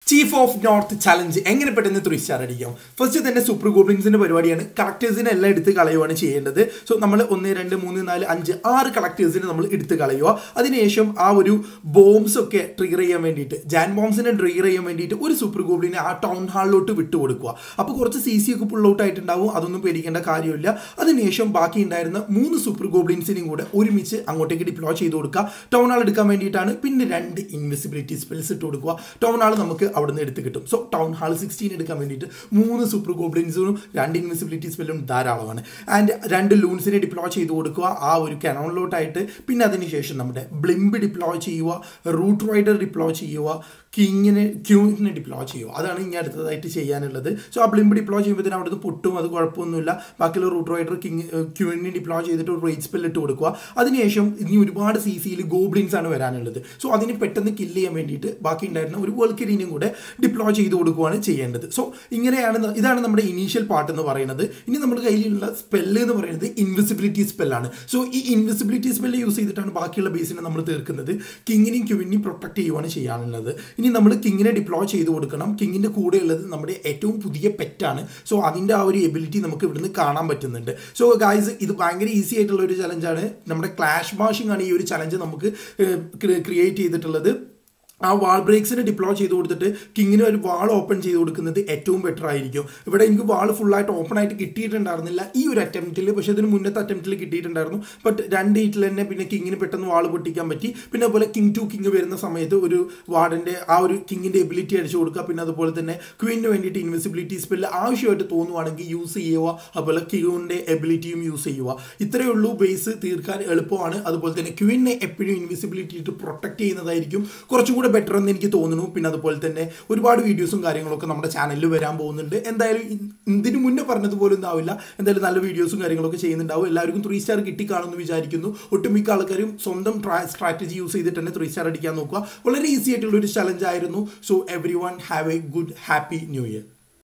chief of north challenge എങ്ങനെ പെട്ടെന്ന് three star അടിക്കാം ഫസ്റ്റ് തന്നെ സൂപ്പർ ഗോബ്ലിൻസിന്റെ പരിപാടിയാണ് കളക്ടേഴ്സിനെ എല്ലാം എടുത്ത് കളയുവാണ് ചെയ്യേണ്ടത് സോ നമ്മൾ ഒന്ന് രണ്ട് മൂന്ന് നാല് അഞ്ച് ആറ് കളക്ടേഴ്സിനെ നമ്മൾ എടുത്ത് കളയുക അതിനുശേഷം ആ ഒരു ബോംബ്സ് ഒക്കെ ട്രിഗർ ചെയ്യാൻ വേണ്ടിയിട്ട് ജാൻ ബോംബ്സിനെ ട്രിഗർ ചെയ്യാൻ വേണ്ടിയിട്ട് ഒരു സൂപ്പർ ഗോബ്ലിനെ ആ ടൗൺ ഹാളിലോട്ട് വിട്ടുകൊടുക്കുക അപ്പോൾ കുറച്ച് സി സി ഒക്കെ പുൾ ഔട്ട് ആയിട്ടുണ്ടാവും അതൊന്നും പേടിക്കേണ്ട കാര്യമില്ല അതിനുശേഷം ബാക്കി ഉണ്ടായിരുന്ന മൂന്ന് സൂപ്പർ ഗോബ്ലിൻസിനെയും കൂടെ ഒരുമിച്ച് അങ്ങോട്ടേക്ക് ഡിപ്ലോ ചെയ്ത് കൊടുക്കുക ടൗൺ ഹാൾ എടുക്കാൻ വേണ്ടിയിട്ടാണ് പിന്നെ രണ്ട് ഇൻവിസിബിലിറ്റി സ്പെൽസ് ഇട്ട് കൊടുക്കുക ടൗൺ ഹാൾ നമുക്ക് അവിടെ നിന്ന് എടുത്ത് കിട്ടും സോ ടൗൺ ഹാൾ സിക്സ്റ്റീൻ എടുക്കാൻ വേണ്ടിയിട്ട് മൂന്ന് സൂപ്പർ ഗോബ്ലിൻസും രണ്ട് ഇൻവിസിബിലിറ്റി സ്പെല്ലും ധാരാളമാണ് ആൻഡ് രണ്ട് ലൂൺസിനെ ഡിപ്ലോ ചെയ്ത് കൊടുക്കുക ആ ഒരു കനോണിലോട്ടായിട്ട് പിന്നെ അതിനുശേഷം നമ്മുടെ ബ്ലിംബ് ഡിപ്ലോ ചെയ്യുക റൂട്ട് റൈഡർ ഡിപ്ലോ ചെയ്യുക കിങ്ങിനെ ക്യൂങ്ങിനെ ഡിപ്ലോ ചെയ്യുക അതാണ് ഇനി അടുത്തതായിട്ട് ചെയ്യാനുള്ളത് സോ ആ ബ്ലിംബ് ഡിപ്ലോ ചെയ്യുമ്പോഴത്തേനും അവിടുന്ന് പൊട്ടും അത് കുഴപ്പമൊന്നുമില്ല ബാക്കിയുള്ള റൂട്ട് റൈഡർ കിങ് ക്യൂണിനെ ഡിപ്ലോ ചെയ്തിട്ട് ഒരു റേറ്റ് സ്പെൽ ഇട്ട് കൊടുക്കുക അതിനുശേഷം ഇനി ഒരുപാട് സി സിയിൽ ഗോബ്ലിൻസ് ആണ് വരാനുള്ളത് സോ അതിന് പെട്ടെന്ന് കില്ല് ചെയ്യാൻ വേണ്ടിയിട്ട് ബാക്കി ഉണ്ടായിരുന്ന ഒരു വേൾക്കരിനെയും കൂടെ ഡിപ്ലോ ചെയ്ത് കൊടുക്കുകയാണ് ചെയ്യേണ്ടത് സോ ഇങ്ങനെയാണ് ന- ഇതാണ് നമ്മുടെ ഇനീഷ്യൽ പാർട്ട് എന്ന് പറയുന്നത് ഇനി നമ്മുടെ കയ്യിലുള്ള സ്പെല്ല് എന്ന് പറയുന്നത് ഇൻവിസിബിലിറ്റി സ്പെല്ലാണ് സോ ഈ ഇൻവിസിബിലിറ്റി സ്പെല്ല് യൂസ് ചെയ്തിട്ടാണ് ബാക്കിയുള്ള ബേസിനെ നമ്മൾ തീർക്കുന്നത് കിങ്ങിനെയും ക്യൂവിനെയും പ്രൊട്ടക്ട് ചെയ്യുവാണ് ചെയ്യാനുള്ളത് ഇനി നമ്മൾ കിങ്ങിനെ ഡിപ്ലോ ചെയ്ത് കൊടുക്കണം കിങ്ങിൻ്റെ കൂടെ ഉള്ളത് നമ്മുടെ ഏറ്റവും പുതിയ പെറ്റാണ് സോ അതിൻ്റെ ആ ഒരു എബിലിറ്റി നമുക്ക് ഇവിടുന്ന് കാണാൻ പറ്റുന്നുണ്ട് സോ ഗായ്സ് ഇത് ഭയങ്കര ഈസി ആയിട്ടുള്ള ഒരു ചലഞ്ചാണ് നമ്മുടെ ക്ലാഷ് ബാഷിംഗ് ആണ് ഈ ഒരു ചലഞ്ച് നമുക്ക് ക്രിയേറ്റ് ചെയ്തിട്ടുള്ളത് ആ വാൾ ബ്രേക്സിന് ഡിപ്ലോ ചെയ്ത് കൊടുത്തിട്ട് കിങ്ങിന് ഒരു വാൾ ഓപ്പൺ ചെയ്ത് കൊടുക്കുന്നത് ഏറ്റവും ബെറ്റർ ആയിരിക്കും ഇവിടെ എനിക്ക് വാൾ ഫുള്ളായിട്ട് ഓപ്പൺ ആയിട്ട് കിട്ടിയിട്ടുണ്ടായിരുന്നില്ല ഈ ഒരു അറ്റംപ്റ്റിൽ പക്ഷേ ഇതിന് മുന്നത്തെ അറ്റംപ്റ്റിൽ കിട്ടിയിട്ടുണ്ടായിരുന്നു ബട്ട് രണ്ട് ഹീറ്റിൽ തന്നെ പിന്നെ കിങ്ങിന് പെട്ടെന്ന് വാൾ പൊട്ടിക്കാൻ പറ്റി പിന്നെ അതുപോലെ കിങ് ടു കിങ് വരുന്ന സമയത്ത് ഒരു വാർഡിൻ്റെ ആ ഒരു കിങ്ങിൻ്റെ എബിലിറ്റി അടിച്ചു കൊടുക്കുക പിന്നെ അതുപോലെ തന്നെ ക്വീനിന് വേണ്ടിയിട്ട് ഇൻവിസിബിലിറ്റി സ്പെല്ല് ആവശ്യമായിട്ട് തോന്നുവാണെങ്കിൽ യൂസ് ചെയ്യുക അതുപോലെ ക്യൂവിൻ്റെ എബിലിറ്റിയും യൂസ് ചെയ്യുക ഇത്രയേ ഉള്ളൂ ബേസ് തീർക്കാൻ എളുപ്പമാണ് അതുപോലെ തന്നെ ക്യൂവിനെ എപ്പോഴും ഇൻവിസിബിലിറ്റി ഇട്ട് പ്രൊട്ടക്ട് ചെയ്യുന്നതായിരിക്കും കുറച്ചും കൂടെ ബെറ്റർ എന്ന് എനിക്ക് തോന്നുന്നു പിന്നെ അതുപോലെ തന്നെ ഒരുപാട് വീഡിയോസും കാര്യങ്ങളൊക്കെ നമ്മുടെ ചാനലിൽ വരാൻ പോകുന്നുണ്ട് എന്തായാലും ഇ- ഇതിന് മുന്നേ പറഞ്ഞതുപോലെ ഉണ്ടാവില്ല എന്തായാലും നല്ല വീഡിയോസും കാര്യങ്ങളൊക്കെ ചെയ്യുന്നുണ്ടാവും എല്ലാവർക്കും ത്രീ സ്റ്റാർ കിട്ടിക്കാണെന്ന് വിചാരിക്കുന്നു ഒട്ടുമിക്ക ആൾക്കാരും സ്വന്തം സ്ട്രാറ്റജി യൂസ് ചെയ്തിട്ട് തന്നെ ത്രീ സ്റ്റാർ അടിക്കാൻ നോക്കുക വളരെ ഈസി ആയിട്ടുള്ള ഒരു ചലഞ്ച് ആയിരുന്നു so everyone have a good happy new year